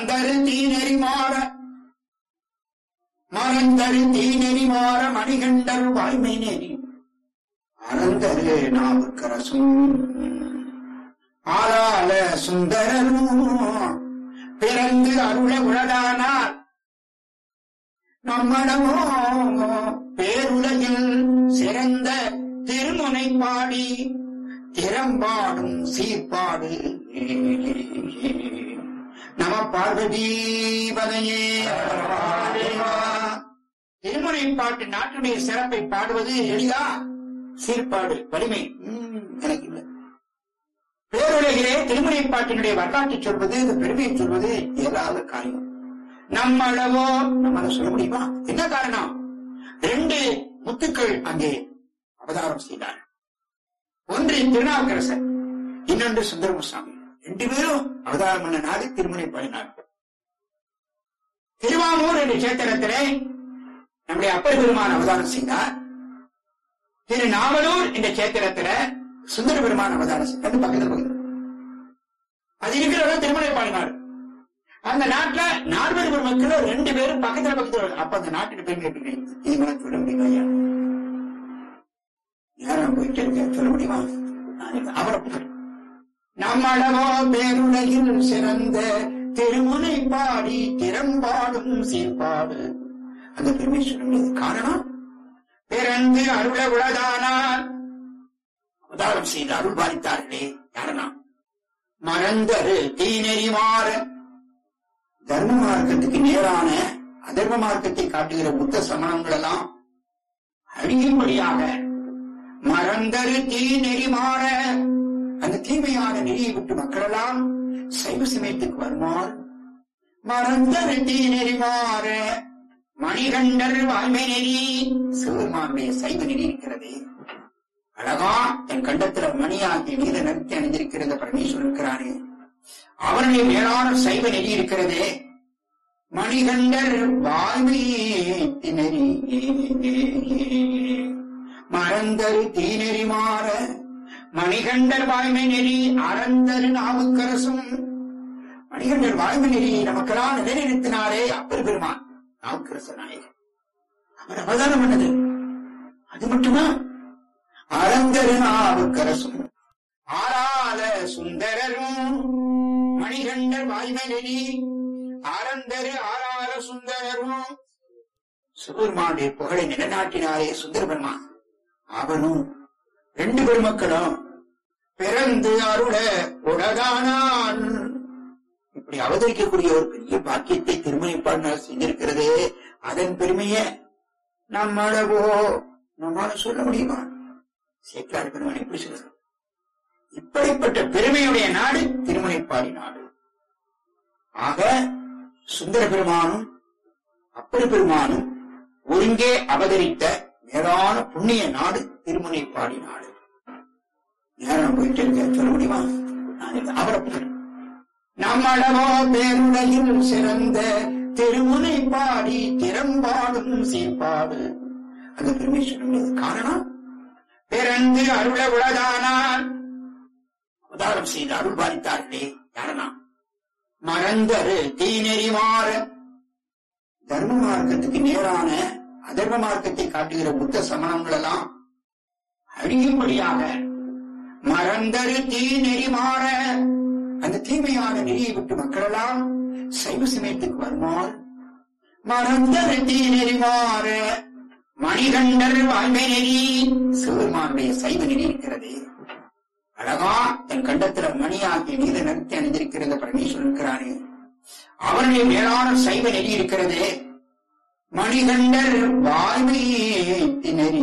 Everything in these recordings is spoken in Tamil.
மறந்தரு தீநெறி மாற மறந்தரு தீநெறி மாற மணிகண்டர் வாய்மை நெறி அறந்தரு நாவுக்கரசும் ஆளால சுந்தரரும் பிறந்து அருள உலகானார் நம்மடமோ பேருலகில் சிறந்த திருமுனை பாடி திறம்பாடும் சீர்பாடு நம பார்வதீபதையே திருமுனை பாட்டு நாட்டுடைய சிறப்பை பாடுவது எளிதா சீர்பாடு வலிமை ம், எனக்கு இல்லை பேருலகிலே திருமுறை பாட்டினுடைய வரலாற்றை சொல்வது இந்த பெருமையை சொல்வது இயலாத காரியம் நம்மளவோ நம்மளால சொல்ல முடியுமா என்ன காரணம் ரெண்டு முத்துக்கள் அங்கே அவதாரம் செய்தார் ஒன்று திருநாவுக்கரசர் இன்னொன்று சுந்தரமுசாமி ரெண்டு பேரும் அவதாரம் பண்ண நாடு திருமுறை பாடினார் திருவாமூர் என்ற சேத்திரத்திலே நம்முடைய அப்பர் பெருமான் அவதாரம் செய்தார் திரு நாவலூர் என்ற சேத்திரத்தில சுந்தர பெருமான் அவதாரம் செய்தார் அது பக்கத்துல பக்கத்துல அது இருக்கிறவங்க திருமலை பாடினார் அந்த நாட்டுல நால்வர் பெருமக்கள் ரெண்டு பேரும் பக்கத்துல பக்கத்துல அப்ப அந்த நாட்டுக்கு பெருமை எப்படி இது மேல சொல்ல முடியுமா ஐயா யாரும் போயிட்டு இருக்க சொல்ல முடியுமா நான் அவரை புகழ். நம்மளவோ பேருலகில் சிறந்த திருமுனை பாடி திறம்பாடும் சீர்பாடு அந்த பெருமை சொல்ல முடியாது காரணம் பிறந்து அருள உளதானார் அவதாரம் செய்து அருள் பாலித்தார்களே யாரனா மறந்தரு தீநெறி மாற தர்ம மார்க்கத்துக்கு நேரான அதர்ம மார்க்கத்தை காட்டுகிற புத்த சமணங்கள் எல்லாம் அழியும்படியாக மறந்தரு தீ நெறி மாற அந்த தீமையான நெறியை விட்டு மக்களெல்லாம் சைவ சமயத்துக்கு வருமாறு மறந்தரு தீ நெறி மாற மணிகண்டர் வாய்மை நெறி சிவருமானுடைய சைவ நெறி இருக்கிறது அழகா என் கண்டத்துல மணியாகி நீல நிறுத்தி அணிந்திருக்கிறது பரமேஸ்வரன் இருக்கிறானே அவனுடைய மேலான சைவ நெறி இருக்கிறதே மணிகண்டர் வாய்மை நெறி மறந்தரு தீநெறி மாற மணிகண்டர் வாய்மை நெறி அறந்தரு நாவுக்கரசும் மணிகண்டர் வாய்மை நெறி நமக்கெல்லாம் நிலைநிறுத்தினாரே அப்பர் பெருமான் நாவுக்கரச நாயகன் அவர் அவதானம் பண்ணது அது மட்டுமா அறந்தரு நாவுக்கரசும் ஆறாத சுந்தரரும் மணிகண்டர் வாய்மை நெறி அறந்தரு ஆறாத சுந்தரரும் சுகுர்மானுடைய புகழை நிலைநாட்டினாரே சுந்தர பெருமான் அவனும் ரெண்டு பெருமக்களும் பிறந்து அருள உலகானான் இப்படி அவதரிக்கக்கூடிய ஒரு பெரிய பாக்கியத்தை திருமணிப்பாடினார் செஞ்சிருக்கிறதே அதன் பெருமைய நம்மளவோ நம்மால சொல்ல முடியுமா சேக்காடு பெருமான் எப்படி சொல்றது இப்படிப்பட்ட பெருமையுடைய நாடு திருமணிப்பாடி நாடு ஆக சுந்தர பெருமானும் அப்பர் பெருமானும் ஒருங்கே அவதரித்த மேலான புண்ணிய நாடு திருமுனைப்பாடி நாடு நேரம் போயிட்டு இருக்க சொல்ல முடியுமா நான் இது அவரை புகழ். நம்மளவோ பேருலகில் சிறந்த திருமுனை பாடி திறம்பாடும் சீர்பாடு அந்த பெருமை சொல்ல முடியாது காரணம் பிறந்து அருள உலகானார் அவதாரம் செய்து அருள் பாலித்தார்களே யாரனா மறந்தரு தீநெறி மாற தர்ம மார்க்கத்துக்கு நேரான அதர்ம மார்க்கத்தை காட்டுகிற புத்த சமணங்கள் எல்லாம் அழியும்படியாக மறந்தரு தீ நெறி மாற அந்த தீமையான நெறியை விட்டு மக்களெல்லாம் சைவ சமயத்துக்கு வருமாறு மறந்தரு தீ நெறி மாற மணிகண்டர் வாய்மை நெறி சிவருமானுடைய சைவ நெறி இருக்கிறது அழகா என் கண்டத்துல மணியாகி நீல நிறுத்தி அணிந்திருக்கிறது பரமேஸ்வரன் இருக்கிறானே அவனுடைய மேலான சைவ நெறி இருக்கிறதே மணிகண்டர் வாய்மை நெறி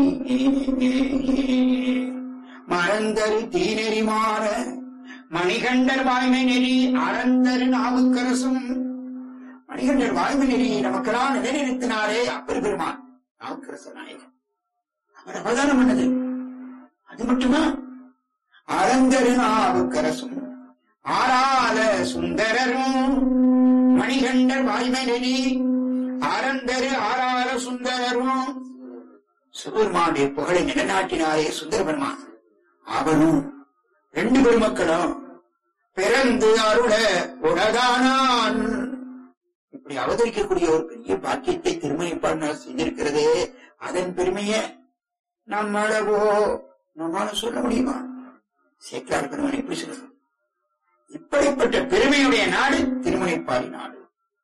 மறந்தரு தீநெறி மாற மணிகண்டர் வாய்மை நெறி அறந்தரு நாவுக்கரசும் மணிகண்டர் வாய்மை நெறி நமக்கெல்லாம் நிலைநிறுத்தினாரே அப்பர் பெருமான் நாவுக்கரச நாயகன் அவர் அவதானம் பண்ணது அது மட்டுமா அறந்தரு நாவுக்கரசும் ஆறாத சுந்தரரும் மணிகண்டர் வாய்மை நெறி அறந்தரு ஆறாத சுந்தரரும் சுகுர்மானுடைய புகழை நிலைநாட்டினாரே சுந்தர பெருமான் அவனும் ரெண்டு பெருமக்களும் பிறந்து அருள உலகானான் இப்படி அவதரிக்கக்கூடிய ஒரு பெரிய பாக்கியத்தை திருமணிப்பாடினால் செய்திருக்கிறதே அதன் பெருமையை நம்மளவோ நம்மால சொல்ல முடியுமா சேக்கலார் பெருமன் எப்படி சொல்றது இப்படிப்பட்ட பெருமையுடைய நாடு திருமணிப்பாடி நாடு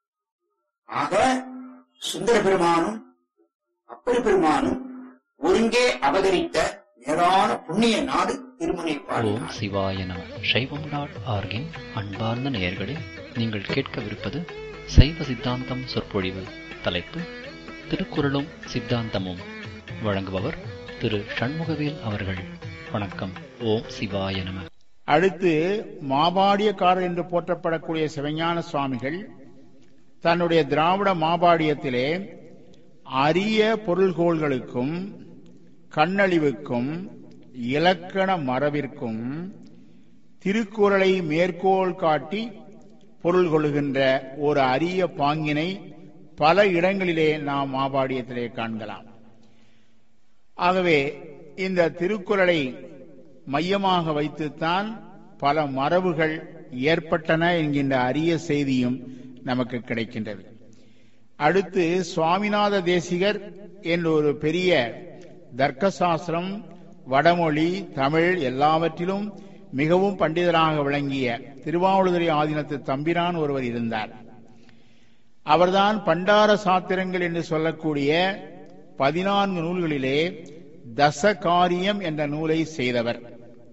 ஆக சுந்தர பெருமானும் அப்பர் பெருமானும் ஒருங்கே அவதரித்த மேலான புண்ணிய நாடு திருமணிப்பாடி ஓம் நாடு சிவாய நம சைவம் டாட் ஆர்கின் அன்பார்ந்த நேயர்களே நீங்கள் கேட்கவிருப்பது சைவ சித்தாந்தம் சொற்பொழிவு தலைப்பு திருக்குறளும் சித்தாந்தமும் வழங்குபவர் திரு சண்முகவேல் அவர்கள் வணக்கம் ஓம் சிவாய நம அடுத்து மாபாடியக்காரர் என்று போற்றப்படக்கூடிய சிவஞான சுவாமிகள் தன்னுடைய திராவிட மாபாடியத்திலே அரிய பொருள்கோள்களுக்கும் கண்ணழிவுக்கும் இலக்கண மரபிற்கும் திருக்குறளை மேற்கோள் காட்டி பொருள் கொள்கின்ற ஒரு அரிய பாங்கினை பல இடங்களிலே நாம் மாபாடியத்திலே காண்கலாம் ஆகவே இந்த திருக்குறளை மையமாக வைத்துத்தான் பல மரபுகள் ஏற்பட்டன என்கின்ற அரிய செய்தியும் நமக்கு கிடைக்கின்றது அடுத்து சுவாமிநாத தேசிகர் என்ற ஒரு பெரிய தர்க்கசாஸ்திரம் வடமொழி தமிழ் எல்லாவற்றிலும் மிகவும் பண்டிதராக விளங்கிய திருவாவூதுரை ஆதீனத்து தம்பிரான் ஒருவர் இருந்தார் அவர்தான் பண்டார சாத்திரங்கள் என்று சொல்லக்கூடிய பதினான்கு நூல்களிலே தசகாரியம் என்ற நூலை செய்தவர்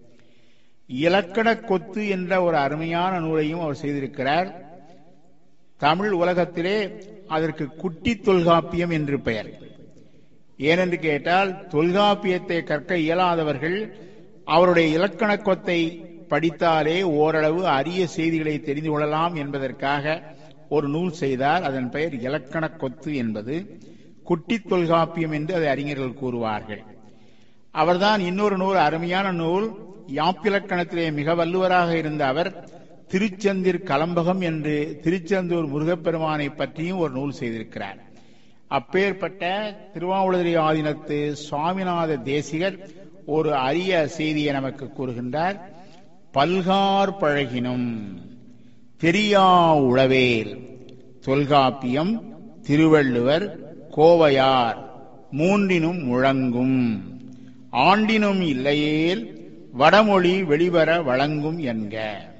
இலக்கண கொத்து என்ற ஒரு அருமையான நூலையும் அவர் செய்திருக்கிறார் தமிழ் உலகத்திலே அதற்கு குட்டி தொல்காப்பியம் என்று பெயர் ஏனென்று கேட்டால் தொல்காப்பியத்தை கற்க இயலாதவர்கள் அவருடைய இலக்கண கொத்தை படித்தாலே ஓரளவு அரிய செய்திகளை தெரிந்து கொள்ளலாம் என்பதற்காக ஒரு நூல் செய்தார் அதன் பெயர் இலக்கண கொத்து என்பது குட்டி தொல்காப்பியம் என்று அதை அறிஞர்கள் கூறுவார்கள் அவர்தான் இன்னொரு நூல் அருமையான நூல் யாப்பிலக்கணத்திலே மிக வல்லுவராக இருந்த அவர் திருச்செந்திர் கலம்பகம் என்று திருச்செந்தூர் முருகப்பெருமானை பற்றியும் ஒரு நூல் செய்திருக்கிறார் அப்பேற்பட்ட திருவாவூதுரை ஆதீனத்து சுவாமிநாத தேசிகர் ஒரு அரிய செய்தியை நமக்கு கூறுகின்றார் பல்கார் பழகினும் தெரியா உளவேல் தொல்காப்பியம் திருவள்ளுவர் கோவையார் மூன்றினும் முழங்கும் ஆண்டினும் இல்லையேல் வடமொழி வெளிவர வழங்கும் என்க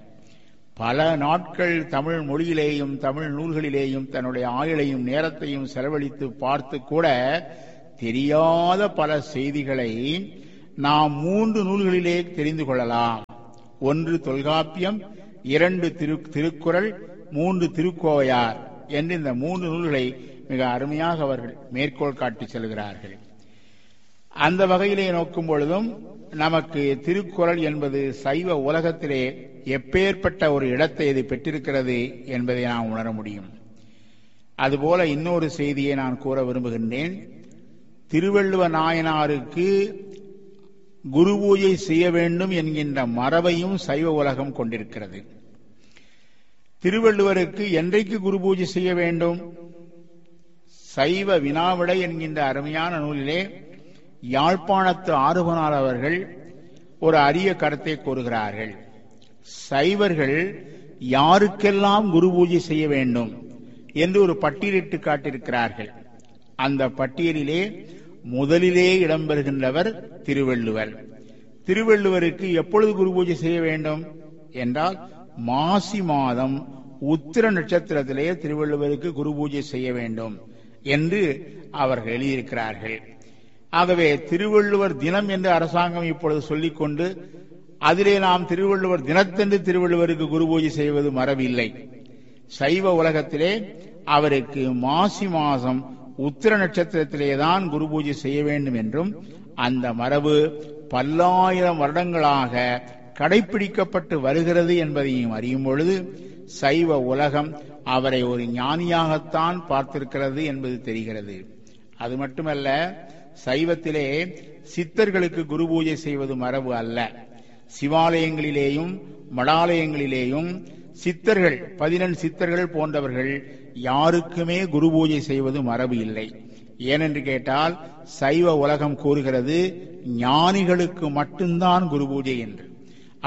பல நாட்கள் தமிழ் மொழியிலேயும் தமிழ் நூல்களிலேயும் தன்னுடைய ஆயுளையும் நேரத்தையும் செலவழித்து பார்த்து கூட தெரியாத பல செய்திகளை நாம் மூன்று நூல்களிலே தெரிந்து கொள்ளலாம் ஒன்று தொல்காப்பியம் இரண்டு திரு திருக்குறள் மூன்று திருக்கோவையார் என்று இந்த மூன்று நூல்களை மிக அருமையாக அவர்கள் மேற்கோள் காட்டி செல்கிறார்கள் அந்த வகையிலே நோக்கும் பொழுதும் நமக்கு திருக்குறள் என்பது சைவ உலகத்திலே எப்பேற்பட்ட ஒரு இடத்தை இது பெற்றிருக்கிறது என்பதை நாம் உணர முடியும் அதுபோல இன்னொரு செய்தியை நான் கூற விரும்புகின்றேன் திருவள்ளுவ நாயனாருக்கு குரு பூஜை செய்ய வேண்டும் என்கின்ற மரபையும் சைவ உலகம் கொண்டிருக்கிறது திருவள்ளுவருக்கு என்றைக்கு குரு பூஜை செய்ய வேண்டும் சைவ வினாவிடை என்கின்ற அருமையான நூலிலே யாழ்ப்பாணத்து ஆறுபனார் அவர்கள் ஒரு அரிய கருத்தை கூறுகிறார்கள் சைவர்கள் யாருக்கெல்லாம் குரு பூஜை செய்ய வேண்டும் என்று ஒரு பட்டியலிட்டு காட்டியிருக்கிறார்கள் அந்த பட்டியலிலே முதலிலே இடம்பெறுகின்றவர் திருவள்ளுவர் திருவள்ளுவருக்கு எப்பொழுது குரு பூஜை செய்ய வேண்டும் என்றால் மாசி மாதம் உத்திர நட்சத்திரத்திலே திருவள்ளுவருக்கு குரு பூஜை செய்ய வேண்டும் என்று அவர்கள் எழுதியிருக்கிறார்கள் ஆகவே திருவள்ளுவர் தினம் என்று அரசாங்கம் இப்பொழுது சொல்லிக் கொண்டு அதிலே நாம் திருவள்ளுவர் தினத்தன்று திருவள்ளுவருக்கு குரு பூஜை செய்வது மரபில்லை சைவ உலகத்திலே அவருக்கு மாசி மாசம் உத்திர நட்சத்திரத்திலேதான் குரு பூஜை செய்ய வேண்டும் என்றும் அந்த மரபு பல்லாயிரம் வருடங்களாக கடைபிடிக்கப்பட்டு வருகிறது என்பதையும் அறியும் பொழுது சைவ உலகம் அவரை ஒரு ஞானியாகத்தான் பார்த்திருக்கிறது என்பது தெரிகிறது அது மட்டுமல்ல சைவத்திலே சித்தர்களுக்கு குரு பூஜை செய்வது மரபு அல்ல சிவாலயங்களிலேயும் மடாலயங்களிலேயும் சித்தர்கள் பதினெண் சித்தர்கள் போன்றவர்கள் யாருக்குமே குரு பூஜை செய்வது மரபு இல்லை ஏனென்று கேட்டால் சைவ உலகம் கூறுகிறது ஞானிகளுக்கு மட்டும்தான் குரு பூஜை என்று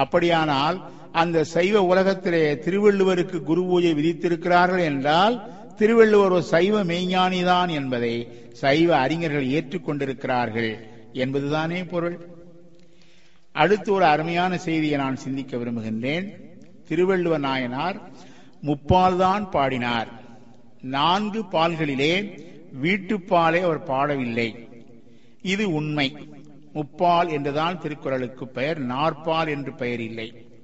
அப்படியானால் அந்த சைவ உலகத்திலே திருவள்ளுவருக்கு குரு பூஜை விதித்திருக்கிறார்கள் என்றால் திருவள்ளுவர் ஒரு சைவ மெய்ஞானிதான் என்பதை சைவ அறிஞர்கள் ஏற்றுக்கொண்டிருக்கிறார்கள் என்பதுதானே பொருள் அடுத்து ஒரு அருமையான செய்தியை நான் சிந்திக்க விரும்புகின்றேன் திருவள்ளுவ நாயனார் முப்பால் தான் பாடினார் நான்கு பால்களிலே வீட்டுப்பாலை அவர் பாடவில்லை இது உண்மை முப்பால் என்றுதான் திருக்குறளுக்கு பெயர் நாற்பால் என்று பெயர் இல்லை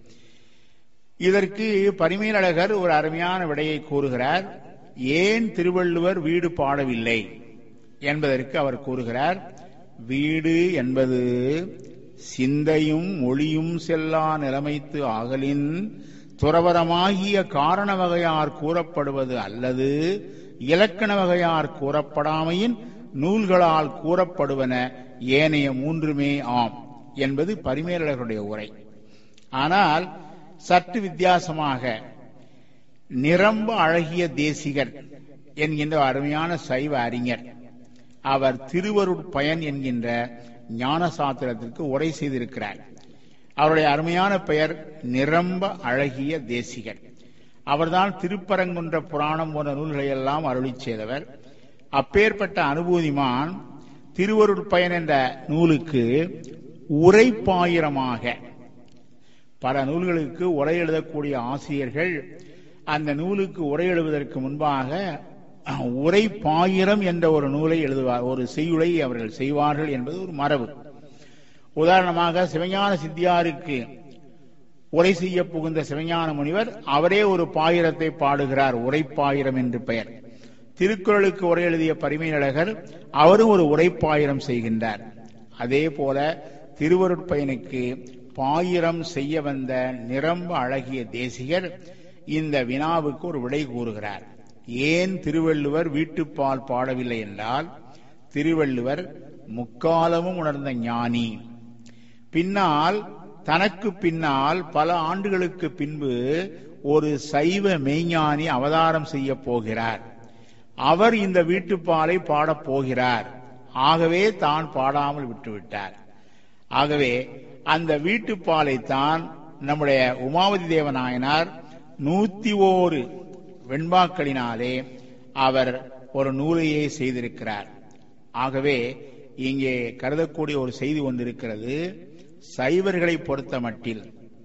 இதற்கு பரிமேலழகர் ஒரு அருமையான விடையை கூறுகிறார் ஏன் திருவள்ளுவர் வீடு பாடவில்லை என்பதற்கு அவர் கூறுகிறார் வீடு என்பது சிந்தையும் மொழியும் செல்லா நிலைமைத்து ஆகலின் துறவரமாகிய காரண வகையார் கூறப்படுவது அல்லது இலக்கண வகையார் கூறப்படாமையின் நூல்களால் கூறப்படுவன ஏனைய மூன்றுமே ஆம் என்பது பரிமேலழகருடைய உரை ஆனால் சற்று வித்தியாசமாக நிரம்ப அழகிய தேசிகர் என்கின்ற அருமையான சைவ அறிஞர் அவர் திருவருட்பயன் என்கின்ற ஞான சாத்திரத்திற்கு உரை செய்திருக்கிறார் அவருடைய அருமையான பெயர் நிரம்ப அழகிய தேசிகர் அவர்தான் திருப்பரங்குன்ற புராணம் போன்ற நூல்களை எல்லாம் அருளி செய்தவர் அப்பேற்பட்ட அனுபூதிமான் திருவருட்பயன் என்ற நூலுக்கு உரைப்பாயிரமாக பல நூல்களுக்கு உரை எழுதக்கூடிய ஆசிரியர்கள் அந்த நூலுக்கு உரை எழுதுவதற்கு முன்பாக உரை பாயிரம் என்ற ஒரு நூலை எழுதுவார் ஒரு செய்யுளை அவர்கள் செய்வார்கள் என்பது ஒரு மரபு உதாரணமாக சிவஞான சித்தியாருக்கு உரை செய்ய புகுந்த சிவஞான முனிவர் அவரே ஒரு பாயிரத்தை பாடுகிறார் உரைப்பாயிரம் என்று பெயர் திருக்குறளுக்கு உரை எழுதிய பரிமையழகர் அவரும் ஒரு உரைப்பாயிரம் செய்கின்றார் அதே போல திருவருட்பயனுக்கு பாயிரம் செய்ய வந்த நிரம்ப அழகிய தேசிகர் இந்த வினாவுக்கு ஒரு விடை கூறுகிறார் ஏன் திருவள்ளுவர் வீட்டுப்பால் பாடவில்லை என்றால் திருவள்ளுவர் முக்காலமும் உணர்ந்த ஞானி பின்னால் தனக்கு பின்னால் பல ஆண்டுகளுக்கு பின்பு ஒரு சைவ மெய்ஞானி அவதாரம் செய்ய போகிறார் அவர் இந்த வீட்டுப்பாலை பாடப் போகிறார் ஆகவே தான் பாடாமல் விட்டுவிட்டார் ஆகவே அந்த வீட்டுப்பாலை தான் நம்முடைய உமாவதி தேவநாயனார் நூத்தி ஓரு வெண்பாக்களினாலே அவர் ஒரு நூலையே செய்திருக்கிறார் ஆகவே இங்கே கருதக்கூடிய ஒரு செய்தி ஒன்றிருக்கிறது சைவர்களை பொறுத்த மட்டில்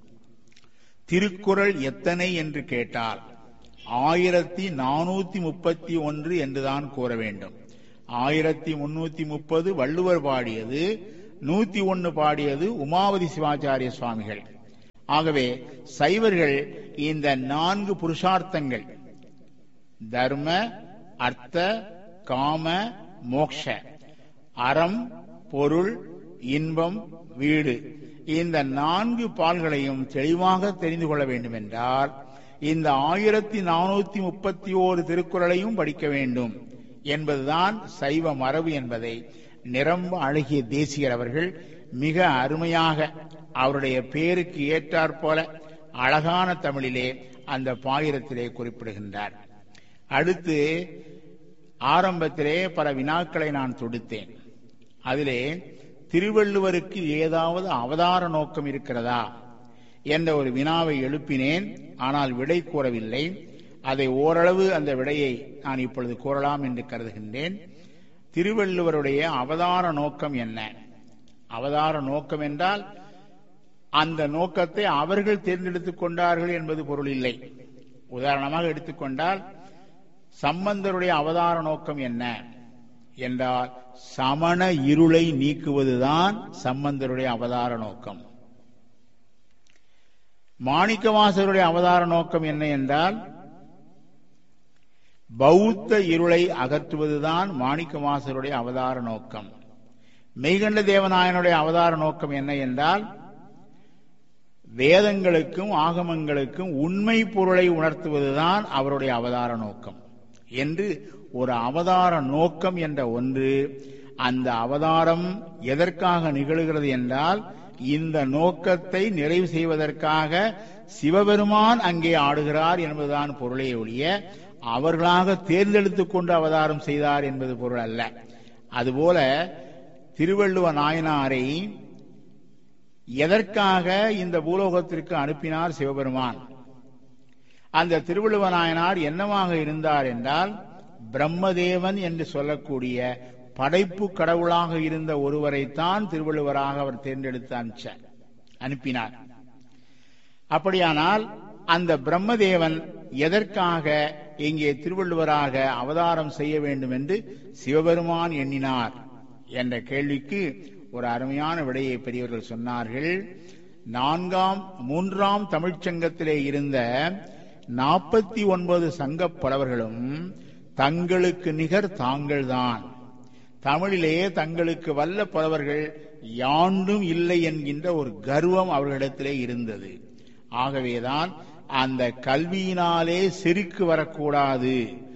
திருக்குறள் எத்தனை என்று கேட்டால் ஆயிரத்தி நானூத்தி முப்பத்தி ஒன்று என்றுதான் கூற வேண்டும் ஆயிரத்தி முன்னூத்தி முப்பது வள்ளுவர் பாடியது நூத்தி ஒன்னு பாடியது உமாவதி சிவாச்சாரிய சுவாமிகள் ஆகவே சைவர்கள் இந்த நான்கு புருஷார்த்தங்கள் தர்ம அர்த்த காம மோக்ஷ அறம் பொருள் இன்பம் வீடு இந்த நான்கு பால்களையும் தெளிவாக தெரிந்து கொள்ள வேண்டும் என்றால் இந்த ஆயிரத்தி நானூத்தி முப்பத்தி ஓரு திருக்குறளையும் படிக்க வேண்டும் என்பதுதான் சைவ மரபு என்பதை நிரம்ப அழகிய தேசியர் அவர்கள் மிக அருமையாக அவருடைய பேருக்கு ஏற்றாற்போல அழகான தமிழிலே அந்த பாயிரத்திலே குறிப்பிடுகின்றார் அடுத்து ஆரம்பத்திலே பல வினாக்களை நான் தொடுத்தேன் அதிலே திருவள்ளுவருக்கு ஏதாவது அவதார நோக்கம் இருக்கிறதா என்ற ஒரு வினாவை எழுப்பினேன் ஆனால் விடை கூறவில்லை அதை ஓரளவு அந்த விடையை நான் இப்பொழுது கூறலாம் என்று கருதுகின்றேன் திருவள்ளுவருடைய அவதார நோக்கம் என்ன அவதார நோக்கம் என்றால் அந்த நோக்கத்தை அவர்கள் தேர்ந்தெடுத்துக் கொண்டார்கள் என்பது பொருள் இல்லை உதாரணமாக எடுத்துக்கொண்டால் சம்பந்தருடைய அவதார நோக்கம் என்ன என்றால் சமண இருளை நீக்குவதுதான் சம்பந்தருடைய அவதார நோக்கம் மாணிக்கவாசருடைய அவதார நோக்கம் என்ன என்றால் பௌத்த இருளை அகற்றுவதுதான் மாணிக்கவாசருடைய அவதார நோக்கம் மெய்கண்ட தேவநாயனுடைய அவதார நோக்கம் என்ன என்றால் வேதங்களுக்கும் ஆகமங்களுக்கும் உண்மை பொருளை உணர்த்துவதுதான் அவருடைய அவதார நோக்கம் என்று ஒரு அவதார நோக்கம் என்ற ஒன்று அந்த அவதாரம் எதற்காக நிகழுகிறது என்றால் இந்த நோக்கத்தை நிறைவு செய்வதற்காக சிவபெருமான் அங்கே ஆடுகிறார் என்பதுதான் பொருளை ஒழிய அவர்களாக தேர்ந்தெடுத்துக் கொண்டு அவதாரம் செய்தார் என்பது பொருள் அல்ல அதுபோல திருவள்ளுவ நாயனாரை எதற்காக இந்த பூலோகத்திற்கு அனுப்பினார் சிவபெருமான் அந்த திருவள்ளுவ நாயனார் என்னவாக இருந்தார் என்றால் பிரம்மதேவன் என்று சொல்லக்கூடிய படைப்பு கடவுளாக இருந்த ஒருவரைத்தான் திருவள்ளுவராக அவர் தேர்ந்தெடுத்து அனுப்பிச்சார் அனுப்பினார் அப்படியானால் அந்த பிரம்மதேவன் எதற்காக இங்கே திருவள்ளுவராக அவதாரம் செய்ய வேண்டும் என்று சிவபெருமான் எண்ணினார் என்ற கேள்விக்கு ஒரு அருமையான விடையை பெரியவர்கள் சொன்னார்கள் நான்காம் மூன்றாம் தமிழ்ச்சங்கத்திலே இருந்த நாற்பத்தி ஒன்பது சங்கப் புலவர்களும் தங்களுக்கு நிகர் தாங்கள்தான் தமிழிலே தங்களுக்கு வல்ல புலவர்கள் யாண்டும் இல்லை என்கின்ற ஒரு கர்வம் அவர்களிடத்திலே இருந்தது ஆகவேதான் அந்த கல்வியினாலே செருக்கு வரக்கூடாது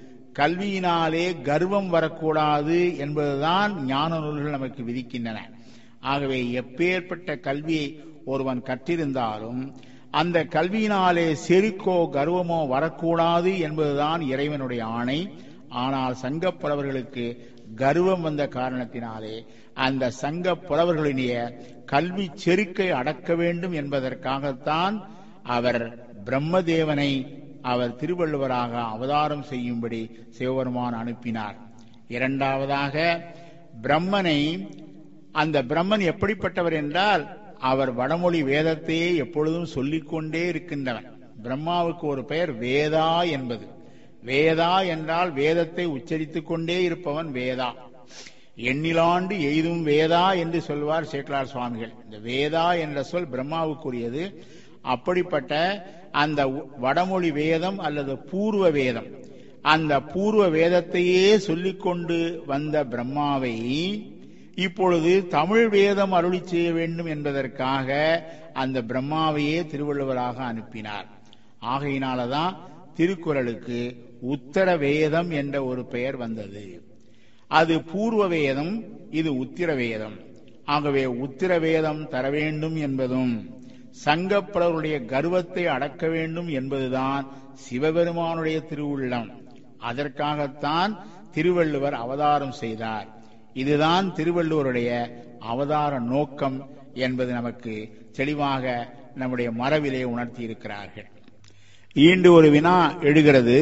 கல்வியினாலே கர்வம் வரக்கூடாது என்பதுதான் ஞான நூல்கள் நமக்கு விதிக்கின்றன ஆகவே எப்பேற்பட்ட கல்வியை ஒருவன் கற்றிருந்தாலும் அந்த கல்வியினாலே செருக்கோ கர்வமோ வரக்கூடாது என்பதுதான் இறைவனுடைய ஆணை ஆனால் சங்கப் புலவர்களுக்கு கர்வம் வந்த காரணத்தினாலே அந்த சங்க புலவர்களுடைய கல்வி செருக்கை அடக்க வேண்டும் என்பதற்காகத்தான் அவர் பிரம்மதேவனை அவர் திருவள்ளுவராக அவதாரம் செய்யும்படி சிவபெருமான் அனுப்பினார் இரண்டாவதாக பிரம்மனை அந்த பிரம்மன் எப்படிப்பட்டவர் என்றால் அவர் வடமொழி வேதத்தையே எப்பொழுதும் சொல்லிக்கொண்டே இருக்கின்றவர் பிரம்மாவுக்கு ஒரு பெயர் வேதா என்பது வேதா என்றால் வேதத்தை உச்சரித்துக் கொண்டே இருப்பவன் வேதா எண்ணிலாண்டு எய்தும் வேதா என்று சொல்வார் சேக்கலார் சுவாமிகள் இந்த வேதா என்ற சொல் பிரம்மாவுக்குரியது அப்படிப்பட்ட அந்த வடமொழி வேதம் அல்லது பூர்வ வேதம் அந்த பூர்வ வேதத்தையே சொல்லிக்கொண்டு வந்த பிரம்மாவை இப்பொழுது தமிழ் வேதம் அருளி செய்ய வேண்டும் என்பதற்காக அந்த பிரம்மாவையே திருவள்ளுவராக அனுப்பினார் ஆகையினாலதான் திருக்குறளுக்கு உத்தர வேதம் என்ற ஒரு பெயர் வந்தது அது பூர்வ வேதம் இது உத்திர வேதம் ஆகவே உத்திர வேதம் தர வேண்டும் என்பதும் சங்கப்படருடைய கர்வத்தை அடக்க வேண்டும் என்பதுதான் சிவபெருமானுடைய திருவுள்ளம் அதற்காகத்தான் திருவள்ளுவர் அவதாரம் செய்தார் இதுதான் திருவள்ளுவருடைய அவதார நோக்கம் என்பது நமக்கு தெளிவாக நம்முடைய மரபிலே உணர்த்தி இருக்கிறார்கள் ஈண்டு ஒரு வினா எழுகிறது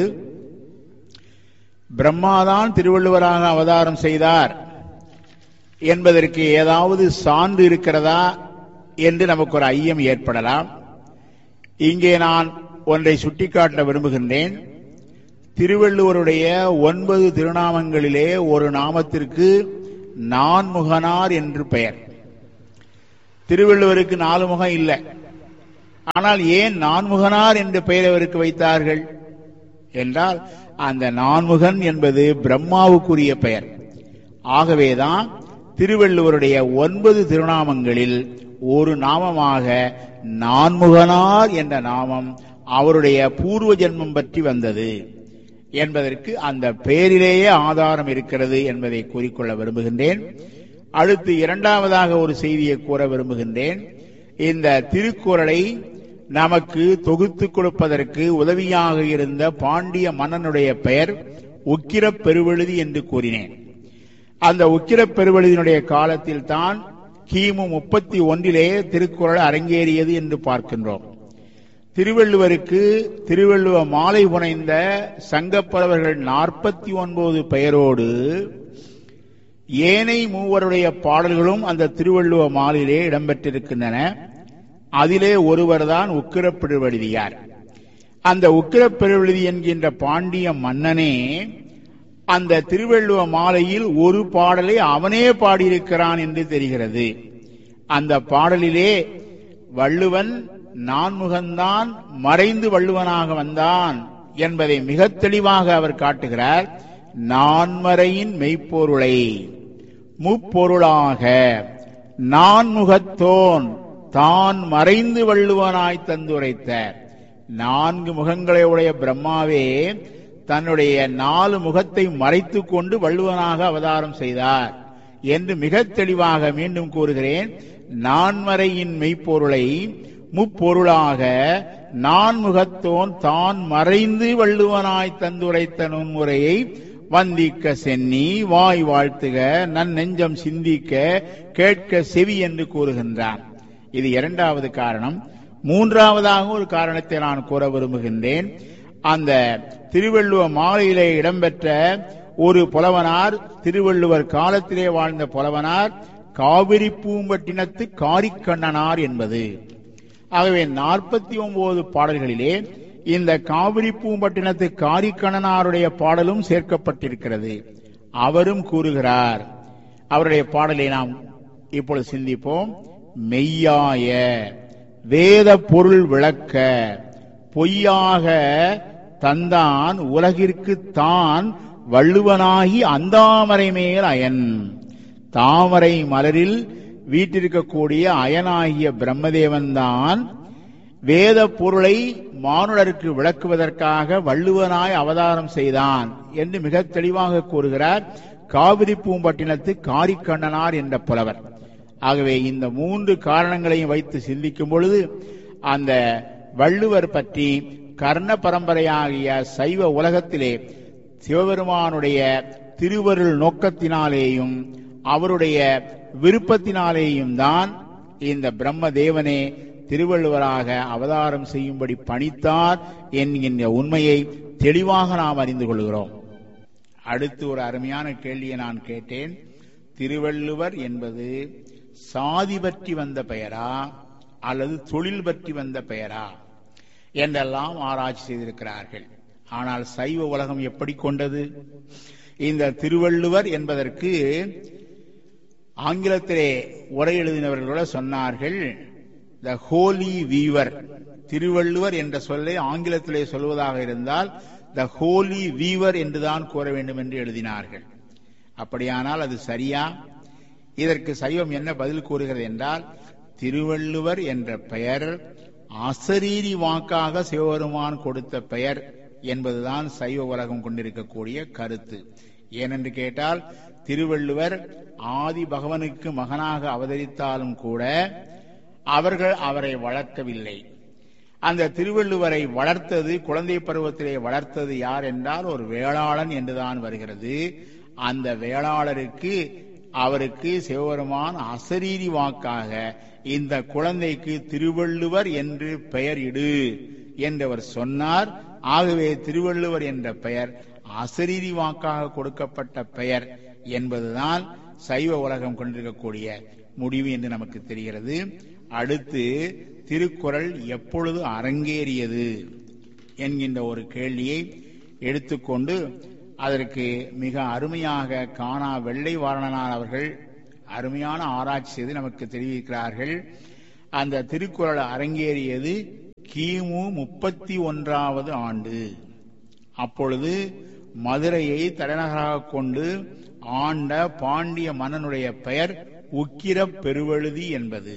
பிரம்மாதான் திருவள்ளுவராக அவதாரம் செய்தார் என்பதற்கு ஏதாவது சான்று இருக்கிறதா என்று நமக்கு ஒரு ஐயம் ஏற்படலாம் இங்கே நான் ஒன்றை சுட்டிக்காட்ட விரும்புகின்றேன் திருவள்ளுவருடைய ஒன்பது திருநாமங்களிலே ஒரு நாமத்திற்கு நான்முகனார் என்று பெயர் திருவள்ளுவருக்கு நாலு முகம் இல்லை ஆனால் ஏன் நான்முகனார் என்று பெயர் அவருக்கு வைத்தார்கள் என்றால் அந்த நான்முகன் என்பது பிரம்மாவுக்குரிய பெயர் ஆகவேதான் திருவள்ளுவருடைய ஒன்பது திருநாமங்களில் ஒரு நாமமாக நான்முகனார் என்ற நாமம் அவருடைய பூர்வ ஜென்மம் பற்றி வந்தது என்பதற்கு அந்த பெயரிலேயே ஆதாரம் இருக்கிறது என்பதை கூறிக்கொள்ள விரும்புகின்றேன் அடுத்து இரண்டாவதாக ஒரு செய்தியை கூற விரும்புகின்றேன் இந்த திருக்குறளை நமக்கு தொகுத்து கொடுப்பதற்கு உதவியாக இருந்த பாண்டிய மன்னனுடைய பெயர் உக்கிரப் பெருவெழுதி என்று கூறினேன் அந்த உக்கிரப் பெருவெழுதியினுடைய காலத்தில் தான் கிமு முப்பத்தி ஒன்றிலே திருக்குறள் அரங்கேறியது என்று பார்க்கின்றோம் திருவள்ளுவருக்கு திருவள்ளுவ மாலை புனைந்த சங்கப்பறவர்கள் நாற்பத்தி ஒன்பது பெயரோடு ஏனை மூவருடைய பாடல்களும் அந்த திருவள்ளுவ மாலையிலே இடம்பெற்றிருக்கின்றன அதிலே ஒருவர்தான் உக்கிரப்பெருவழுதியார் அந்த உக்கிரப்பெருவழுதி என்கின்ற பாண்டிய மன்னனே அந்த திருவள்ளுவ மாலையில் ஒரு பாடலை அவனே பாடியிருக்கிறான் என்று தெரிகிறது அந்த பாடலிலே வள்ளுவன் நான்முகன்தான் மறைந்து வள்ளுவனாக வந்தான் என்பதை மிக தெளிவாக அவர் காட்டுகிறார் நான்மறையின் மெய்ப்பொருளை முப்பொருளாக நான்முகத்தோன் தான் மறைந்து வள்ளுவனாய் தந்துரைத்த நான்கு முகங்களை உடைய பிரம்மாவே தன்னுடைய நாலு முகத்தை மறைத்துக் கொண்டு வள்ளுவனாக அவதாரம் செய்தார் என்று மிக தெளிவாக மீண்டும் கூறுகிறேன் நான்மறையின் மெய்ப்பொருளை முப்பொருளாக நான்முகத்தோன் தான் மறைந்து வள்ளுவனாய் தந்துரைத்த நுண்முறையை வந்திக்க சென்னி வாய் வாழ்த்துக நன் நெஞ்சம் சிந்திக்க கேட்க செவி என்று கூறுகின்றான் இது இரண்டாவது காரணம் மூன்றாவதாக ஒரு காரணத்தை நான் கூற விரும்புகின்றேன் அந்த திருவள்ளுவ மாலையிலே இடம்பெற்ற ஒரு புலவனார் திருவள்ளுவர் காலத்திலே வாழ்ந்த புலவனார் காவிரி பூம்பட்டினத்து காரிக்கண்ணனார் என்பது ஆகவே நாற்பத்தி ஒன்பது பாடல்களிலே இந்த காவிரி பூம்பட்டினத்து காரிக்கண்ணனாருடைய பாடலும் சேர்க்கப்பட்டிருக்கிறது அவரும் கூறுகிறார் அவருடைய பாடலை நாம் இப்பொழுது சிந்திப்போம் மெய்யாய வேத பொருள் விளக்க பொய்யாக தந்தான் உலகிற்கு தான் வள்ளுவனாகி அந்தாமரை மேல் அயன் தாமரை மலரில் வீட்டிருக்கக்கூடிய அயனாகிய பிரம்மதேவன்தான் வேத பொருளை மானுடருக்கு விளக்குவதற்காக வள்ளுவனாய் அவதாரம் செய்தான் என்று மிக தெளிவாக கூறுகிறார் காவிரி பூம்பட்டினத்து காரிக்கண்ணனார் என்ற புலவர் ஆகவே இந்த மூன்று காரணங்களையும் வைத்து சிந்திக்கும் பொழுது அந்த வள்ளுவர் பற்றி கர்ண பரம்பரையாகிய சைவ உலகத்திலே சிவபெருமானுடைய திருவருள் நோக்கத்தினாலேயும் அவருடைய விருப்பத்தினாலேயும் தான் இந்த பிரம்ம தேவனே திருவள்ளுவராக அவதாரம் செய்யும்படி பணித்தார் என்கின்ற உண்மையை தெளிவாக நாம் அறிந்து கொள்கிறோம் அடுத்து ஒரு அருமையான கேள்வியை நான் கேட்டேன் திருவள்ளுவர் என்பது சாதி பற்றி வந்த பெயரா அல்லது தொழில் பற்றி வந்த பெயரா என்றெல்லாம் ஆராய்ச்சி செய்திருக்கிறார்கள் ஆனால் சைவ உலகம் எப்படி கொண்டது இந்த திருவள்ளுவர் என்பதற்கு ஆங்கிலத்திலே உரை எழுதினவர்களோட சொன்னார்கள் த ஹோலி வீவர் திருவள்ளுவர் என்ற சொல்லை ஆங்கிலத்திலே சொல்வதாக இருந்தால் த ஹோலி வீவர் என்றுதான் கூற வேண்டும் என்று எழுதினார்கள் அப்படியானால் அது சரியா இதற்கு சைவம் என்ன பதில் கூறுகிறது என்றால் திருவள்ளுவர் என்ற பெயர் அசரீரி வாக்காக சிவபெருமான் கொடுத்த பெயர் என்பதுதான் சைவ உலகம் கொண்டிருக்கக்கூடிய கருத்து ஏனென்று கேட்டால் திருவள்ளுவர் ஆதி பகவனுக்கு மகனாக அவதரித்தாலும் கூட அவர்கள் அவரை வளர்க்கவில்லை அந்த திருவள்ளுவரை வளர்த்தது குழந்தை பருவத்திலே வளர்த்தது யார் என்றால் ஒரு வேளாளன் என்றுதான் வருகிறது அந்த வேளாளருக்கு அவருக்கு சிவபெருமான் அசரீரி வாக்காக இந்த குழந்தைக்கு திருவள்ளுவர் என்று பெயர் இடு என்றவர் சொன்னார் ஆகவே திருவள்ளுவர் என்ற பெயர் அசரீரி வாக்காக கொடுக்கப்பட்ட பெயர் என்பதுதான் சைவ உலகம் கொண்டிருக்கக்கூடிய முடிவு என்று நமக்கு தெரிகிறது அடுத்து திருக்குறள் எப்பொழுது அரங்கேறியது என்கின்ற ஒரு கேள்வியை எடுத்துக்கொண்டு அதற்கு மிக அருமையாக காணா வெள்ளை வாரணனார் அவர்கள் அருமையான ஆராய்ச்சி செய்து நமக்கு தெரிவிக்கிறார்கள் அந்த திருக்குறள் அரங்கேறியது கிமு முப்பத்தி ஒன்றாவது ஆண்டு அப்பொழுது மதுரையை தலைநகராக கொண்டு ஆண்ட பாண்டிய மன்னனுடைய பெயர் உக்கிர பெருவழுதி என்பது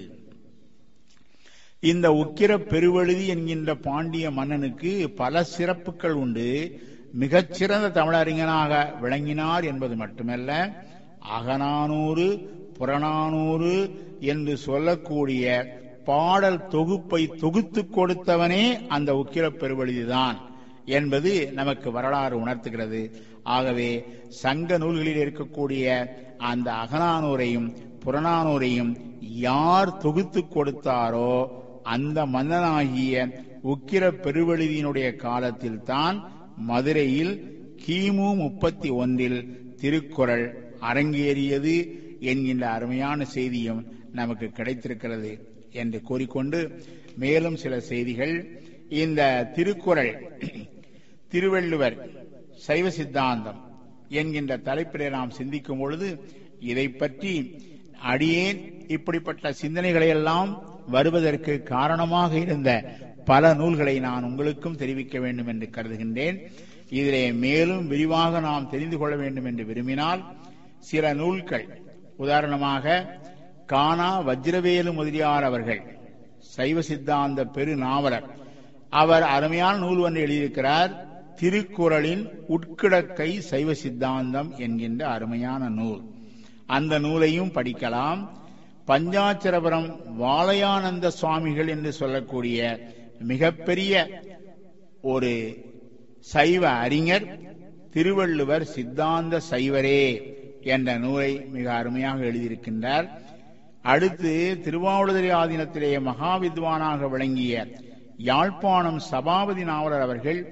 இந்த உக்கிர பெருவழுதி என்கின்ற பாண்டிய மன்னனுக்கு பல சிறப்புகள் உண்டு மிகச்சிறந்த தமிழறிஞனாக விளங்கினார் என்பது மட்டுமல்ல அகநானூறு புறநானூறு என்று சொல்லக்கூடிய பாடல் தொகுப்பை தொகுத்து கொடுத்தவனே அந்த உக்கிர பெருவழுதிதான் என்பது நமக்கு வரலாறு உணர்த்துகிறது ஆகவே சங்க நூல்களில் இருக்கக்கூடிய அந்த அகநானூரையும் புறநானூரையும் யார் தொகுத்து கொடுத்தாரோ அந்த மன்னனாகிய உக்கிர பெருவெழுதியினுடைய காலத்தில் தான் மதுரையில் கிமு முப்பத்தி ஒன்றில் திருக்குறள் அரங்கேறியது என்கின்ற அருமையான செய்தியும் நமக்கு கிடைத்திருக்கிறது என்று கூறிக்கொண்டு மேலும் சில செய்திகள் இந்த திருக்குறள் திருவள்ளுவர் சைவ சித்தாந்தம் என்கின்ற தலைப்பிலே நாம் சிந்திக்கும் பொழுது இதை பற்றி அடியேன் இப்படிப்பட்ட சிந்தனைகளை எல்லாம் வருவதற்கு காரணமாக இருந்த பல நூல்களை நான் உங்களுக்கும் தெரிவிக்க வேண்டும் என்று கருதுகின்றேன் இதிலே மேலும் விரிவாக நாம் தெரிந்து கொள்ள வேண்டும் என்று விரும்பினால் சில நூல்கள் உதாரணமாக கானா வஜ்ரவேலு முதலியார் அவர்கள் சைவ சித்தாந்த பெரு நாவலர் அவர் அருமையான நூல் ஒன்று எழுதியிருக்கிறார் திருக்குறளின் உட்கிடக்கை சைவ சித்தாந்தம் என்கின்ற அருமையான நூல் அந்த நூலையும் படிக்கலாம் பஞ்சாச்சரபுரம் வாலயானந்த சுவாமிகள் என்று சொல்லக்கூடிய மிகப்பெரிய ஒரு சைவ அறிஞர் திருவள்ளுவர் சித்தாந்த சைவரே என்ற நூலை மிக அருமையாக எழுதியிருக்கின்றார் அடுத்து திருவாவூதுரை ஆதீனத்திலே மகாவித்வானாக விளங்கிய யாழ்ப்பாணம் சபாபதி நாவலர் அவர்கள்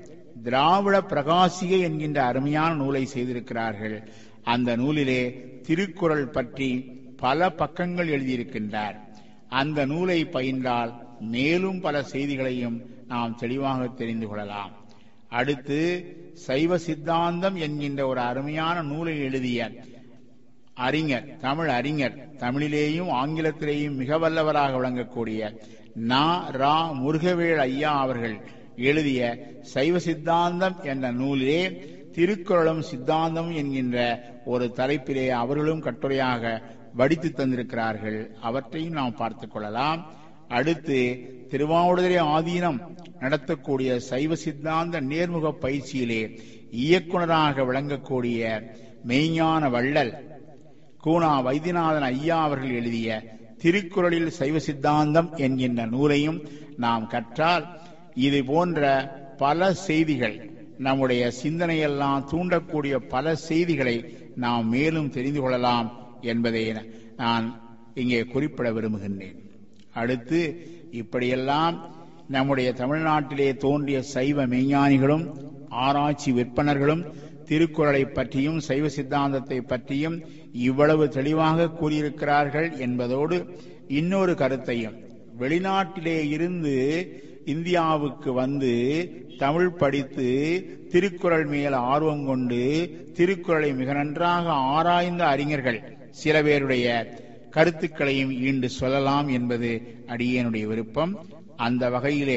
திராவிட பிரகாசிகை என்கின்ற அருமையான நூலை செய்திருக்கிறார்கள் அந்த நூலிலே திருக்குறள் பற்றி பல பக்கங்கள் எழுதியிருக்கின்றார் அந்த நூலை பயின்றால் மேலும் பல செய்திகளையும் நாம் தெளிவாக தெரிந்து கொள்ளலாம் அடுத்து சைவ சித்தாந்தம் என்கின்ற ஒரு அருமையான நூலை எழுதிய அறிஞர் தமிழ் அறிஞர் தமிழிலேயும் ஆங்கிலத்திலேயும் மிக வல்லவராக விளங்கக்கூடிய நா ரா முருகவேல் ஐயா அவர்கள் எழுதிய சைவ சித்தாந்தம் என்ற நூலிலே திருக்குறளும் சித்தாந்தம் என்கின்ற ஒரு தலைப்பிலே அவர்களும் கட்டுரையாக வடித்து தந்திருக்கிறார்கள் அவற்றையும் நாம் பார்த்துக் கொள்ளலாம் அடுத்து திருவாவூடுதுறை ஆதீனம் நடத்தக்கூடிய சைவ சித்தாந்த நேர்முக பயிற்சியிலே இயக்குனராக விளங்கக்கூடிய மெய்ஞான வள்ளல் கூனா வைத்தியநாதன் ஐயா அவர்கள் எழுதிய திருக்குறளில் சைவ சித்தாந்தம் என்கின்ற நூலையும் நாம் கற்றால் இது போன்ற பல செய்திகள் நம்முடைய சிந்தனையெல்லாம் தூண்டக்கூடிய பல செய்திகளை நாம் மேலும் தெரிந்து கொள்ளலாம் என்பதை நான் இங்கே குறிப்பிட விரும்புகின்றேன் அடுத்து இப்படியெல்லாம் நம்முடைய தமிழ்நாட்டிலே தோன்றிய சைவ மெய்ஞானிகளும் ஆராய்ச்சி விற்பனர்களும் திருக்குறளை பற்றியும் சைவ சித்தாந்தத்தை பற்றியும் இவ்வளவு தெளிவாக கூறியிருக்கிறார்கள் என்பதோடு இன்னொரு கருத்தையும் வெளிநாட்டிலே இருந்து இந்தியாவுக்கு வந்து தமிழ் படித்து திருக்குறள் மேல் ஆர்வம் கொண்டு திருக்குறளை மிக நன்றாக ஆராய்ந்த அறிஞர்கள் சில பேருடைய கருத்துக்களையும் ஈண்டு சொல்லலாம் என்பது அடியேனுடைய விருப்பம் அந்த வகையிலே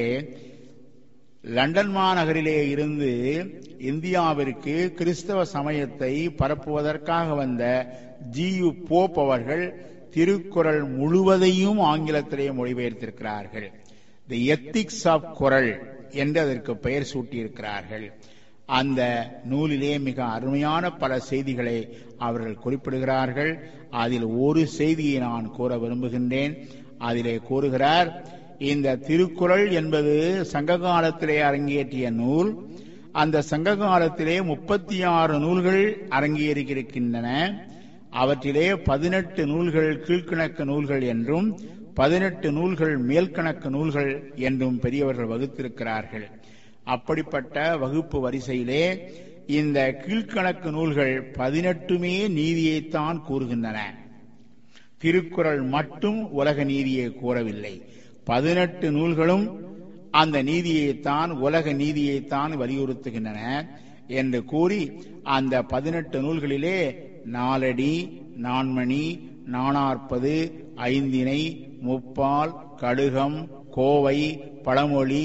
லண்டன் மாநகரிலே இருந்து இந்தியாவிற்கு கிறிஸ்தவ சமயத்தை பரப்புவதற்காக வந்த ஜியு போப் அவர்கள் திருக்குறள் முழுவதையும் ஆங்கிலத்திலே மொழிபெயர்த்திருக்கிறார்கள் தி எத்திக்ஸ் ஆஃப் குரல் என்று அதற்கு பெயர் சூட்டியிருக்கிறார்கள் அந்த நூலிலே மிக அருமையான பல செய்திகளை அவர்கள் குறிப்பிடுகிறார்கள் அதில் ஒரு செய்தியை நான் கூற விரும்புகின்றேன் அதிலே கூறுகிறார் இந்த திருக்குறள் என்பது சங்க காலத்திலே அரங்கேற்றிய நூல் அந்த சங்க காலத்திலே முப்பத்தி ஆறு நூல்கள் அரங்கேறியிருக்கின்றன அவற்றிலே பதினெட்டு நூல்கள் கீழ்கணக்கு நூல்கள் என்றும் பதினெட்டு நூல்கள் மேல்கணக்கு நூல்கள் என்றும் பெரியவர்கள் வகுத்திருக்கிறார்கள் அப்படிப்பட்ட வகுப்பு வரிசையிலே இந்த கீழ்கணக்கு நூல்கள் பதினெட்டுமே நீதியைத்தான் கூறுகின்றன திருக்குறள் மட்டும் உலக நீதியை கூறவில்லை பதினெட்டு நூல்களும் அந்த நீதியைத்தான் உலக நீதியைத்தான் வலியுறுத்துகின்றன என்று கூறி அந்த பதினெட்டு நூல்களிலே நாலடி நான்மணி நானாற்பது ஐந்தினை முப்பால் கடுகம் கோவை பழமொழி